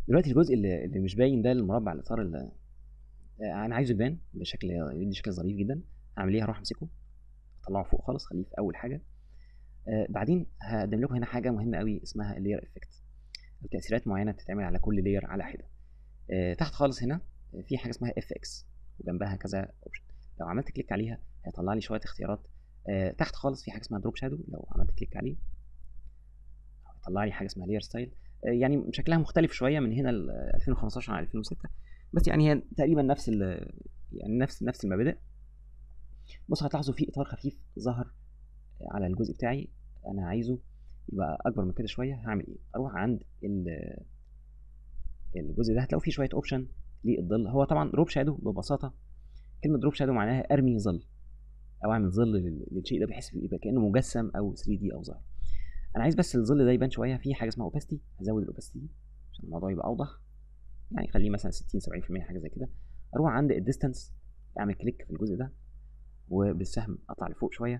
دلوقتي الجزء اللي, اللي مش باين ده المربع الاطار اللي آه، انا عايزه يبان بشكل يدي شكل ظريف جدا هعمل ايه هروح امسكه اطلعه فوق خالص خليه في اول حاجه آه بعدين هقدم لكم هنا حاجه مهمه قوي اسمها اللير افكت تاثيرات معينه بتتعمل على كل لير على حده آه تحت خالص هنا في حاجه اسمها اف اكس وجنبها كذا اوبشن لو عملت كليك عليها هيطلع لي شويه اختيارات آه تحت خالص في حاجه اسمها دروب شادو لو عملت كليك عليه هيطلع لي حاجه اسمها لير ستايل آه يعني شكلها مختلف شويه من هنا ل 2015 عن 2006 بس يعني هي تقريبا نفس يعني نفس نفس المبادئ بص هتلاحظوا في اطار خفيف ظهر على الجزء بتاعي انا عايزه يبقى اكبر من كده شويه هعمل ايه اروح عند الجزء ده هتلاقوا فيه شويه اوبشن للظل هو طبعا دروب شادو ببساطه كلمه دروب شادو معناها ارمي ظل او اعمل ظل للشيء ده بحيث يبقى كانه مجسم او 3 دي او ظاهر انا عايز بس الظل ده يبان شويه في حاجه اسمها اوباستي هزود الاوباستي عشان الموضوع يبقى اوضح يعني خليه مثلا 60 70% حاجه زي كده اروح عند الديستانس اعمل كليك في الجزء ده وبالسهم اطلع لفوق شويه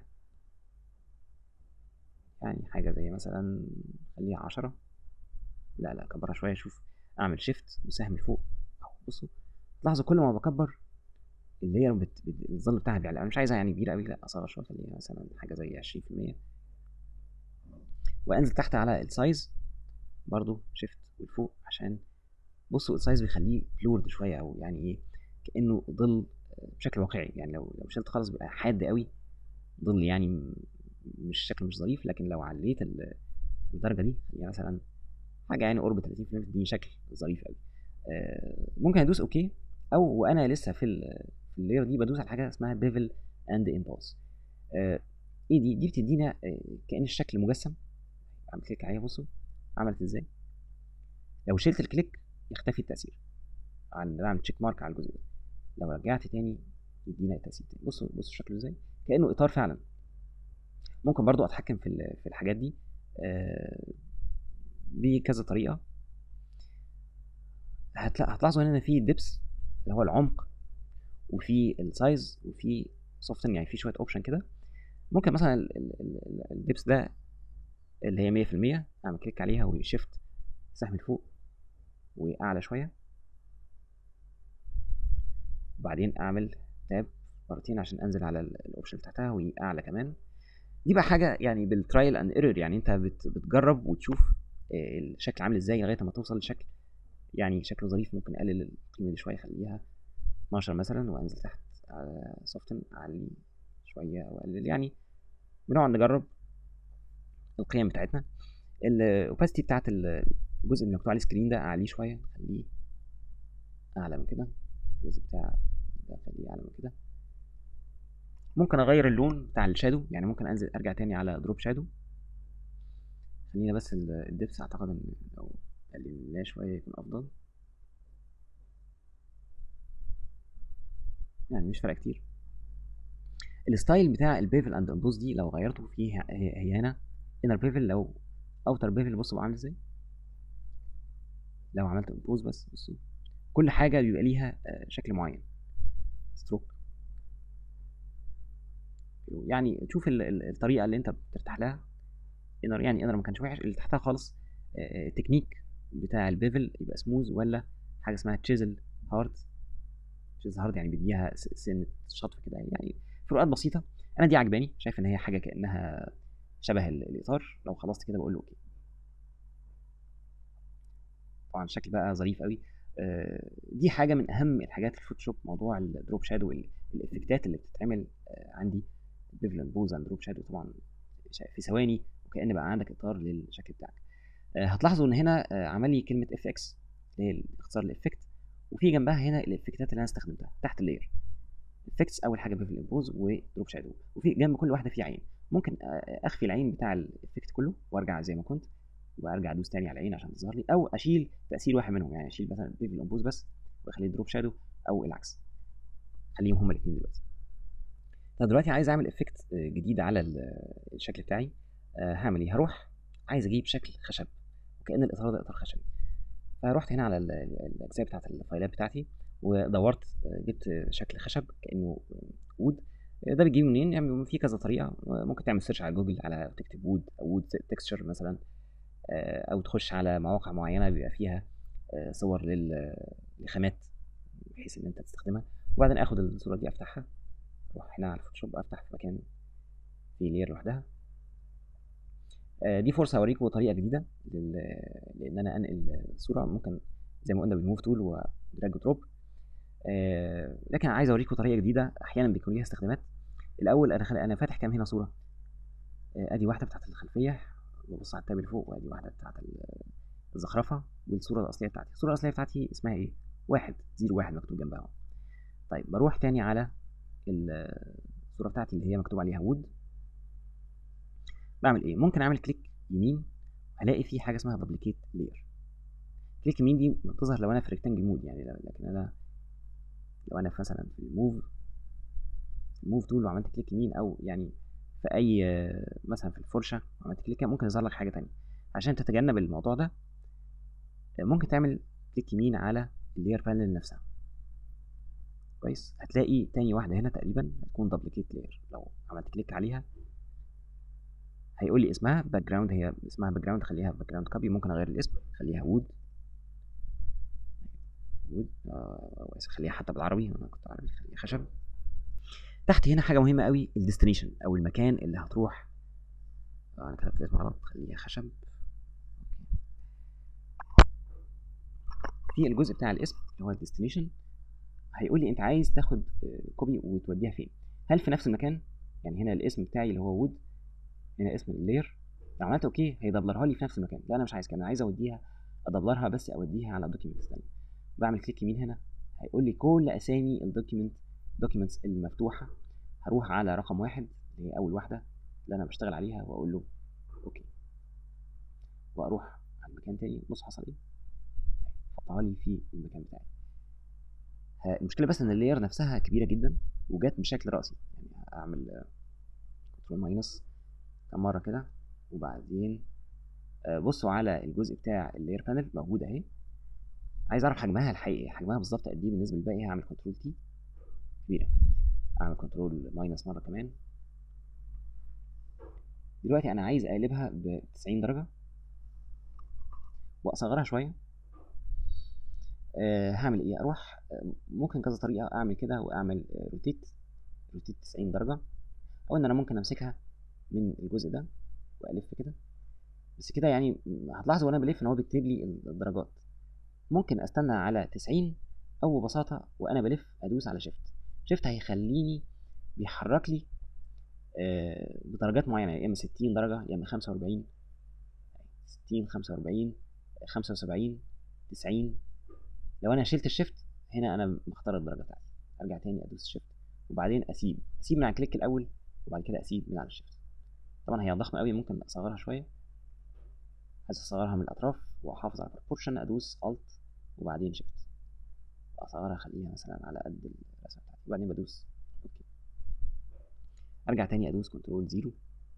يعني حاجه زي مثلا خليها 10 لا لا اكبرها شويه شوف اعمل شيفت وسهم لفوق اهو بصوا تلاحظوا كل ما بكبر اللي هي بت... الظل بتاعها بيعلى انا مش عايزها يعني كبيره قوي لا اصغر شويه خليها مثلا حاجه زي 20% وانزل تحت على السايز برضو شيفت لفوق عشان بصوا السايز بيخليه بلورد شويه او يعني ايه كانه ظل بشكل واقعي يعني لو لو شلت خالص بيبقى حاد قوي ظل يعني مش شكل مش ظريف لكن لو عليت الدرجه دي يعني مثلا حاجه يعني قرب 30% دي شكل ظريف قوي آه ممكن ادوس اوكي او وانا لسه في في اللاير دي بدوس على حاجه اسمها بيفل اند امبولس ايه دي دي بتدينا آه كان الشكل مجسم اعمل كليك عليها بصوا عملت ازاي لو شلت الكليك يختفي التاثير عن بعمل تشيك مارك على الجزء ده لو رجعت تاني يدينا التاثير تاني بصوا بصوا شكله ازاي كانه اطار فعلا ممكن برضو اتحكم في في الحاجات دي آه بكذا طريقه هتلاحظوا هنا في ديبس اللي هو العمق وفي السايز وفي سوفتن يعني في شويه اوبشن كده ممكن مثلا الديبس ده اللي هي 100% اعمل كليك عليها وشيفت سهم لفوق واعلى شويه وبعدين اعمل تاب مرتين عشان انزل على الاوبشن تحتها واعلى كمان دي بقى حاجه يعني بالترايل اند ايرور يعني انت بتجرب وتشوف الشكل عامل ازاي لغايه ما توصل لشكل يعني شكله ظريف ممكن اقلل القيمه دي شويه اخليها 12 مثلا وانزل تحت على سوفتن اعلي شويه واقلل يعني بنقعد نجرب القيم بتاعتنا الاوباستي بتاعت الجزء اللي مكتوب عليه سكرين ده اعليه شويه اخليه اعلى من كده الجزء بتاع ده اخليه اعلى من كده ممكن اغير اللون بتاع الشادو يعني ممكن انزل ارجع تاني على دروب شادو خلينا بس الدبس اعتقد ان لو قللناه شويه يكون افضل يعني مش فارقه كتير الستايل بتاع البيفل اند امبوز دي لو غيرته فيه هي هنا انر بيفل لو اوتر بيفل بصوا عامل ازاي لو عملت امبوز بس بصوا كل حاجه بيبقى ليها شكل معين ستروك يعني تشوف الطريقه اللي انت بترتاح لها انر يعني انر ما كانش وحش اللي تحتها خالص التكنيك بتاع البيفل يبقى سموز ولا حاجه اسمها تشيزل هارد تشيزل هارد يعني بيديها سنه شطف كده يعني فروقات بسيطه انا دي عجباني شايف ان هي حاجه كانها شبه الاطار لو خلصت كده بقول له اوكي طبعا الشكل بقى ظريف قوي دي حاجه من اهم الحاجات في الفوتوشوب موضوع الدروب شادو الافكتات اللي بتتعمل عندي بيفلن بوز اند دروب شادو طبعا في ثواني وكان بقى عندك اطار للشكل بتاعك هتلاحظوا ان هنا عمل لي كلمه اف اكس اللي هي اختصار الافكت وفي جنبها هنا الافكتات اللي انا استخدمتها تحت اللاير افكتس اول حاجه بيفل امبوز ودروب شادو وفي جنب كل واحده في عين ممكن اخفي العين بتاع الافكت كله وارجع زي ما كنت وارجع ادوس تاني على العين عشان تظهر لي او اشيل تاثير واحد منهم يعني اشيل مثلا بيفل امبوز بس واخليه دروب شادو او العكس خليهم هما الاثنين دلوقتي طب دلوقتي عايز اعمل افكت جديد على الشكل بتاعي هعمل ايه هروح عايز اجيب شكل خشب وكان الاطار ده اطار خشبي فرحت هنا على الاجزاء بتاعت الفايلات بتاعتي ودورت جبت شكل خشب كانه وود ده بتجيبه منين يعني في كذا طريقه ممكن تعمل سيرش على جوجل على تكتب وود او وود تكستشر مثلا او تخش على مواقع معينه بيبقى فيها آه، صور لل- لخامات بحيث ان انت تستخدمها وبعدين اخد الصوره دي افتحها اروح هنا على الفوتوشوب افتح في مكان في لير لوحدها آه، دي فرصه اوريكم طريقه جديده لل- لان انا انقل الصوره ممكن زي ما قلنا بالموف تول ودراج دروب لكن عايز اوريكم طريقه جديده احيانا بيكون ليها استخدامات الاول انا خل... انا فاتح كام هنا صوره آه، ادي واحده بتاعت الخلفيه ببص على التاب اللي فوق وادي واحده بتاعت ال- الزخرفه والصوره الاصليه بتاعتي الصوره الاصليه بتاعتي اسمها ايه واحد زيرو واحد مكتوب جنبها اهو طيب بروح تاني على ال- الصوره بتاعتي اللي هي مكتوب عليها وود بعمل ايه ممكن اعمل كليك يمين هلاقي في حاجه اسمها دبليكيت لير كليك يمين دي بتظهر لو انا في ريكتانجل مود يعني لكن انا لو انا في مثلا في الموف الموف تول وعملت كليك يمين او يعني في اي مثلا في الفرشه وعملت كليك ممكن يظهر لك حاجه تانية عشان تتجنب الموضوع ده ممكن تعمل كليك يمين على اللير بانل نفسها كويس هتلاقي تاني واحده هنا تقريبا هتكون دبليكيت لير لو عملت كليك عليها هيقول لي اسمها باك جراوند هي اسمها باك جراوند خليها باك جراوند كوبي ممكن اغير الاسم خليها وود وود آه أو خليها حتى بالعربي انا كنت عربي خليها خشب تحت هنا حاجه مهمه قوي الديستنيشن او المكان اللي هتروح آه انا كتبت الاسم غلط خليها خشب في الجزء بتاع الاسم اللي هو الديستنيشن هيقول لي انت عايز تاخد كوبي وتوديها فين هل في نفس المكان يعني هنا الاسم بتاعي اللي هو وود هنا اسم اللير لو عملت اوكي هيدبلرها لي في نفس المكان لا انا مش عايز كده انا عايز اوديها ادبلرها بس اوديها على دوكيمنت ثانيه بعمل كليك يمين هنا هيقول لي كل اسامي الدوكيمنت دوكيمنتس المفتوحه هروح على رقم واحد اللي هي اول واحده اللي انا بشتغل عليها واقول له اوكي واروح على مكان تاني بص حصل ايه حطها لي في المكان بتاعي المشكله بس ان اللاير نفسها كبيره جدا وجت بشكل راسي يعني اعمل كنترول ماينس كم مره كده وبعدين بصوا على الجزء بتاع اللاير بانل موجود اهي عايز اعرف حجمها الحقيقي حجمها بالظبط قد ايه بالنسبه للباقي هعمل كنترول تي كبيره اعمل كنترول ماينس مره كمان دلوقتي انا عايز اقلبها ب 90 درجه واصغرها شويه أه هعمل ايه اروح ممكن كذا طريقه اعمل كده واعمل روتيت روتيت 90 درجه او ان انا ممكن امسكها من الجزء ده والف كده بس كده يعني هتلاحظوا وانا بلف ان هو بيكتب لي الدرجات ممكن استنى على 90 او ببساطه وانا بلف ادوس على شيفت شيفت هيخليني بيحرك لي آه بدرجات معينه يا اما 60 درجه يا اما 45 60 45 75 90 لو انا شلت الشيفت هنا انا مختار الدرجه بتاعتي ارجع تاني ادوس الشيفت وبعدين اسيب اسيب من على الكليك الاول وبعد كده اسيب من على الشيفت طبعا هي ضخمه قوي ممكن اصغرها شويه عايز اصغرها من الاطراف واحافظ على البروبورشن ادوس الت وبعدين شيفت اصغرها اخليها مثلا على قد الرسمه بتاعتي وبعدين بدوس اوكي ارجع تاني ادوس كنترول زيرو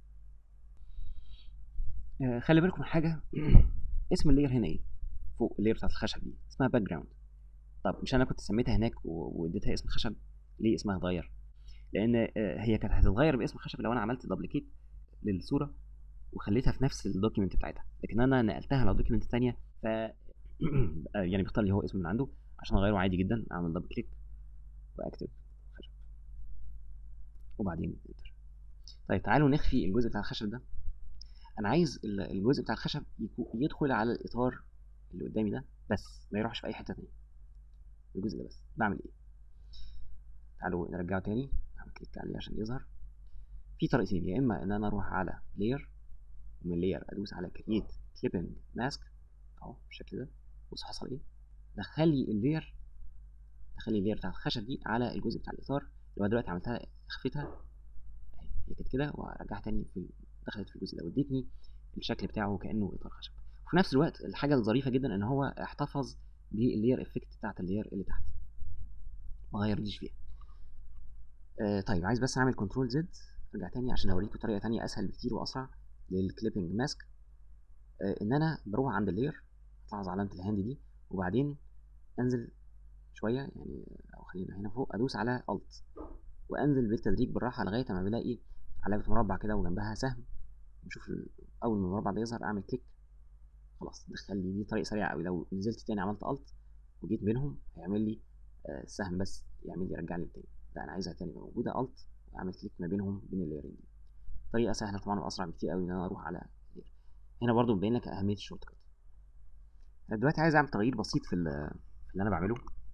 آه خلي بالكم من حاجه اسم اللاير هنا ايه فوق اللاير بتاعت الخشب دي اسمها باك جراوند طب مش انا كنت سميتها هناك واديتها اسم خشب ليه اسمها اتغير لان هي كانت هتتغير باسم خشب لو انا عملت دبليكيت للصوره وخليتها في نفس الدوكيمنت بتاعتها لكن انا نقلتها على دوكيمنت ثانيه ف يعني بيختار لي هو اسم من عنده عشان اغيره عادي جدا اعمل دبل كليك واكتب خشب وبعدين انتر طيب تعالوا نخفي الجزء بتاع الخشب ده انا عايز الجزء بتاع الخشب يدخل على الاطار اللي قدامي ده بس ما يروحش في اي حته ثانيه الجزء ده بس بعمل ايه تعالوا نرجعه تاني اعمل كليك عليه عشان يظهر في طريقتين يا اما ان انا اروح على لاير ومن لاير ادوس على كرييت كليبنج ماسك اهو بالشكل ده بص حصل ايه دخل لي اللاير دخل لي اللاير بتاع الخشب دي على الجزء بتاع الاطار اللي هو دلوقتي عملتها اخفتها اهي هي كانت كده ورجعت تاني في دخلت في الجزء ده وادتني الشكل بتاعه كانه اطار خشب وفي نفس الوقت الحاجه الظريفه جدا ان هو احتفظ باللاير افكت بتاعت اللاير اللي تحت ما غيرليش فيها آه طيب عايز بس اعمل كنترول زد ارجع تاني عشان اوريكم طريقه تانية اسهل بكتير واسرع للكليبنج ماسك آه ان انا بروح عند اللاير الاحظ علامه الهاند دي وبعدين انزل شويه يعني او خلينا هنا فوق ادوس على الت وانزل بالتدريج بالراحه لغايه ما بلاقي علامه مربع كده وجنبها سهم نشوف اول ما المربع ده يظهر اعمل كليك خلاص دخل لي دي طريقه سريعه قوي لو نزلت تاني عملت الت وجيت بينهم هيعمل لي آه، السهم بس يعمل لي يرجع لي تاني لا انا عايزها تاني موجوده الت واعمل كليك ما بينهم بين اللايرين دي طريقه سهله طبعا واسرع بكتير قوي ان انا اروح على layer. هنا برضو مبين لك اهميه الشورت كات انا دلوقتي عايز اعمل تغيير بسيط في, ال- في اللي انا بعمله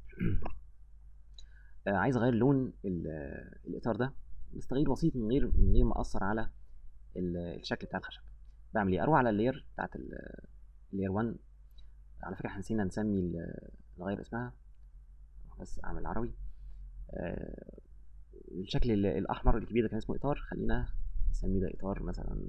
آه، عايز اغير لون ال- الاطار ده بس تغيير بسيط من غير من غير ما اثر على ال- الشكل بتاع الخشب بعمل ايه اروح على اللاير بتاعت اللاير 1 على فكره احنا نسينا نسمي ال- نغير اسمها بس اعمل عربي آه، الشكل ال- الاحمر الكبير ده كان اسمه اطار خلينا نسميه ده اطار مثلا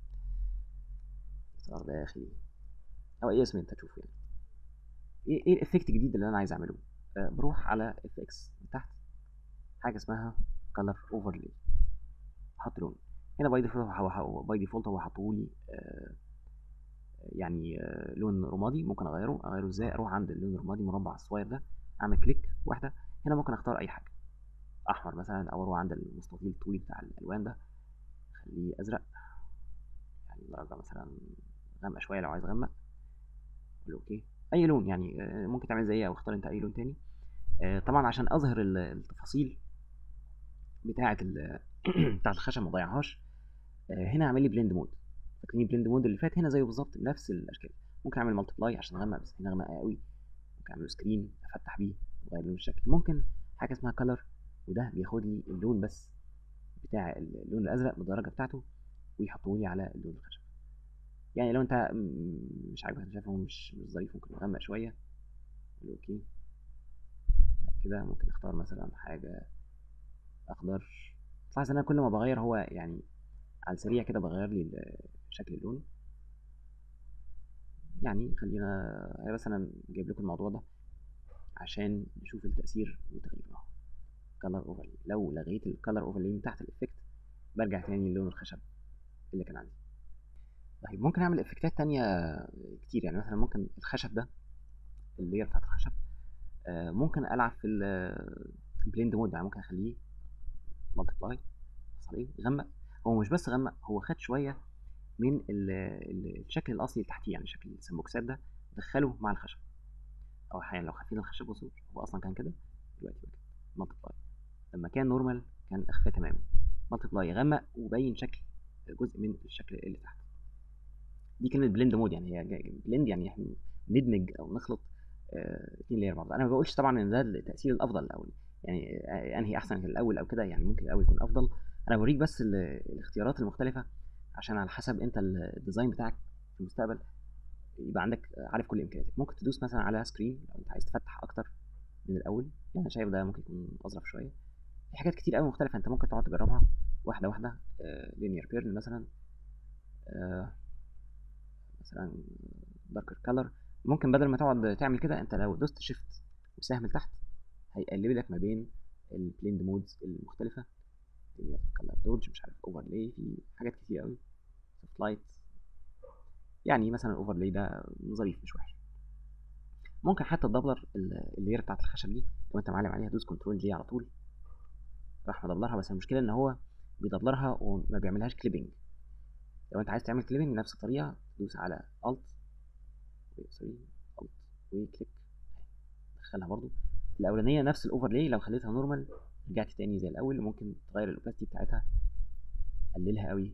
اطار داخلي او اي اسم انت تشوفه يعني ايه ايه الافكت الجديد اللي انا عايز اعمله آه، بروح على اف اكس من تحت حاجه اسمها كلر اوفرلاي احط لون هنا باي ديفولت هو باي ديفولت هو حاطهولي آه، يعني آه، لون رمادي ممكن اغيره اغيره ازاي اروح عند اللون الرمادي المربع الصغير ده اعمل كليك واحده هنا ممكن اختار اي حاجه احمر مثلا او اروح عند المستطيل الطويل بتاع الالوان ده خليه ازرق يعني درجه مثلا غامقه شويه لو عايز اغمق اقول له اوكي اي لون يعني آه، ممكن تعمل زيي او اختار انت اي لون تاني آه، طبعا عشان اظهر ال- التفاصيل بتاعه ال- بتاعه الخشب ما اضيعهاش آه، هنا اعمل لي بلند مود فاكرين البلند مود اللي فات هنا زيه بالظبط بنفس الاشكال ممكن اعمل مالتبلاي عشان اغمق بس هنا غامقه قوي ممكن اعمل سكرين افتح بيه واغير لون الشكل ممكن حاجه اسمها كلر وده بياخد لي اللون بس بتاع اللون الازرق بالدرجه بتاعته ويحطه لي على اللون الخشب يعني لو انت م- مش عاجبك انت شايف هو مش مش ظريف ممكن نغمق شويه اقول له اوكي كده ممكن اختار مثلا حاجه اخضر تلاحظ ان انا كل ما بغير هو يعني على السريع كده بغير لي ال- شكل اللون يعني خلينا هي بس انا جايب لكم الموضوع ده عشان نشوف التأثير وتغييره اهو كلر اوفرلي لو لغيت الكلر اوفرلي من تحت الافكت برجع تاني للون الخشب اللي كان عندي طيب ممكن اعمل افكتات تانية كتير يعني مثلا ممكن الخشب ده اللير بتاعت الخشب آه، ممكن العب في البليند مود يعني ممكن اخليه مالتيبلاي بص عليه غمق هو مش بس غمق هو خد شويه من ال- ال- الشكل الاصلي اللي تحتيه يعني شكل السمبوكسات ده دخله مع الخشب او احيانا لو خافين الخشب بصوا هو اصلا كان كده دلوقتي بقى كده مالتيبلاي لما كان نورمال كان اخفى تماما مالتيبلاي غمق وبين شكل جزء من الشكل اللي تحت دي كلمه بلند مود يعني هي بلند يعني احنا ندمج او نخلط آه، اتنين لاير مع بعض انا ما بقولش طبعا ان ده التاثير الافضل او يعني آه، انهي احسن في الاول او كده يعني ممكن الاول يكون افضل انا بوريك بس ال- الاختيارات المختلفه عشان على حسب انت ال- الديزاين بتاعك في المستقبل يبقى عندك عارف كل امكانياتك ممكن تدوس مثلا على سكرين لو انت عايز تفتح اكتر من الاول يعني انا شايف ده ممكن يكون اظرف شويه في حاجات كتير قوي مختلفه انت ممكن تقعد تجربها واحده واحده لينير بيرن مثلا آه، مثلا داركر كلر ممكن بدل ما تقعد تعمل كده انت لو دوست شيفت وسهم لتحت هيقلب لك ما بين البليند مودز المختلفه لينير كلر دوج مش عارف اوفرلاي في حاجات كتير قوي سوفت لايت يعني مثلا الاوفرلاي ده ظريف مش وحش ممكن حتى تدبلر ال- اللير بتاعت الخشب دي لو انت معلم عليها دوس كنترول جي على طول راح مدبلرها بس المشكله ان هو بيدبلرها وما بيعملهاش كليبنج لو انت عايز تعمل كليبنج نفس الطريقه تدوس على الت سوري الت وكليك دخلها برضو الاولانيه نفس الاوفرلاي لو خليتها نورمال رجعت تاني زي الاول ممكن تغير الاوباسيتي بتاعتها قللها قوي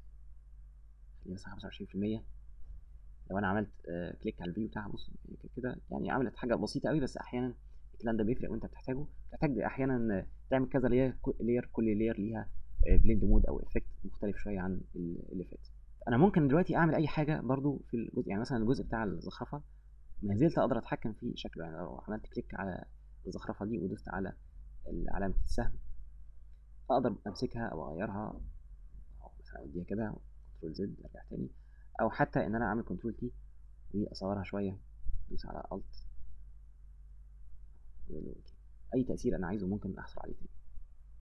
خليها مثلا 25% لو انا عملت آه، كليك على الفيو بتاعها بص هي كده- كده يعني عملت حاجه بسيطه قوي بس احيانا الكلام ده بيفرق وانت بتحتاجه بتحتاج احيانا تعمل كذا لير لير كل لير ليها بليند مود او افكت مختلف شويه عن ال- اللي فات انا ممكن دلوقتي اعمل اي حاجه برضو في الجزء يعني مثلا الجزء بتاع الزخرفه ما زلت اقدر اتحكم في شكله يعني لو عملت كليك على الزخرفه دي ودوست على ال- علامه السهم اقدر امسكها او اغيرها او مثلا اوديها كده كنترول زد ارجع تاني او حتى ان انا اعمل كنترول تي واصورها شويه ادوس على الت اي تاثير انا عايزه ممكن احصل عليه تاني